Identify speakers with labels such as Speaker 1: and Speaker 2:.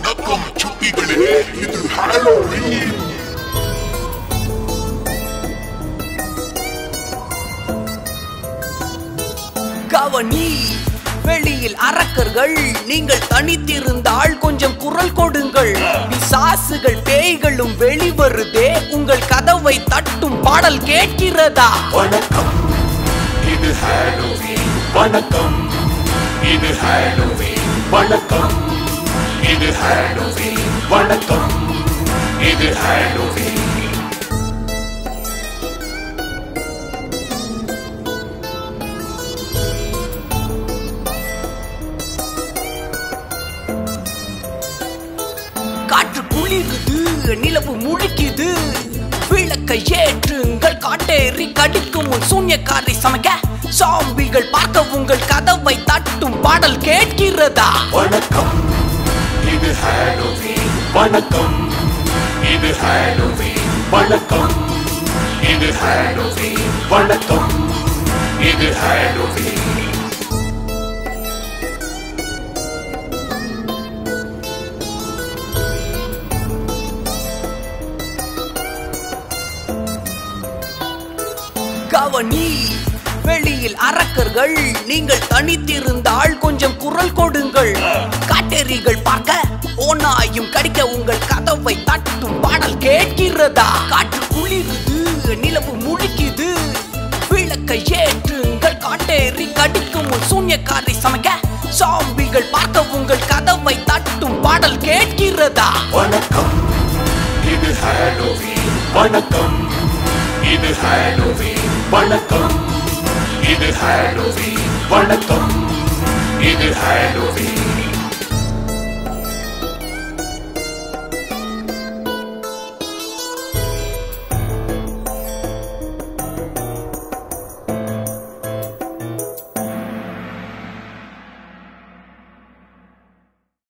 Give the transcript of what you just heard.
Speaker 1: வணக்கம் சுட்டிகளே இது ஹாலோவீன்
Speaker 2: கவனி வெளியில் அரக்கர்கள் நீங்கள் தனித்திருந்தால் கொஞ்சம் குரல் கொடுங்கள் பிசாசுகள் பேய்களும் வெளிவருதே உங்கள் கதவை தட்டும் பாடல் கேட்கிறதா
Speaker 1: வணக்கம் இது ஹாலோவீன் வணக்கம் இது ஹாலோவீன் வணக்கம் இது ஹாலோவீன் வணக்கம் இது ஹாலோவீன்
Speaker 2: காற்று குளிருது நிலவு முழிக்குது விளக்கை ஏற்றுங்கள் காட்டேறி கடிக்கும் உன் சூன்யக்காரை சமைக்க சாம்பிகள் பார்க்க உங்கள் கதவை தட்டும் பாடல் கேட்கிறதா
Speaker 1: வணக்கம் இது ஹாலோவீன் வணக்கம் இது ஹாலோவீன் வணக்கம் இது ஹாலோவீன் வணக்கம் இது ஹாலோவீன்
Speaker 2: கவனி வெளியில் அரக்கர்கள் நீங்கள் தனித்திருந்தால் கொஞ்சம் குரல் கொடுங்கள் காட்டேரிகள் பார்க்க ஓநாயும் கடிக்க உங்கள் கதவை தட்டும் பாடல் கேட்கிறதா காற்று குளிருது நிலவு முழிக்குது விளக்கை ஏற்றுங்கள் காட்டேறி கடிக்கும் உன் சூன்யக்காரை சமைக்க சாம்பிகள் பார்க்க உங்கள் கதவை தட்டும் பாடல் கேட்கிறதா
Speaker 1: வணக்கம் இது ஹாலோவீன் வணக்கம் இது ஹாலோவீன் வணக்கம் இது ஹாலோவீன் வணக்கம் இது ஹாலோவீன்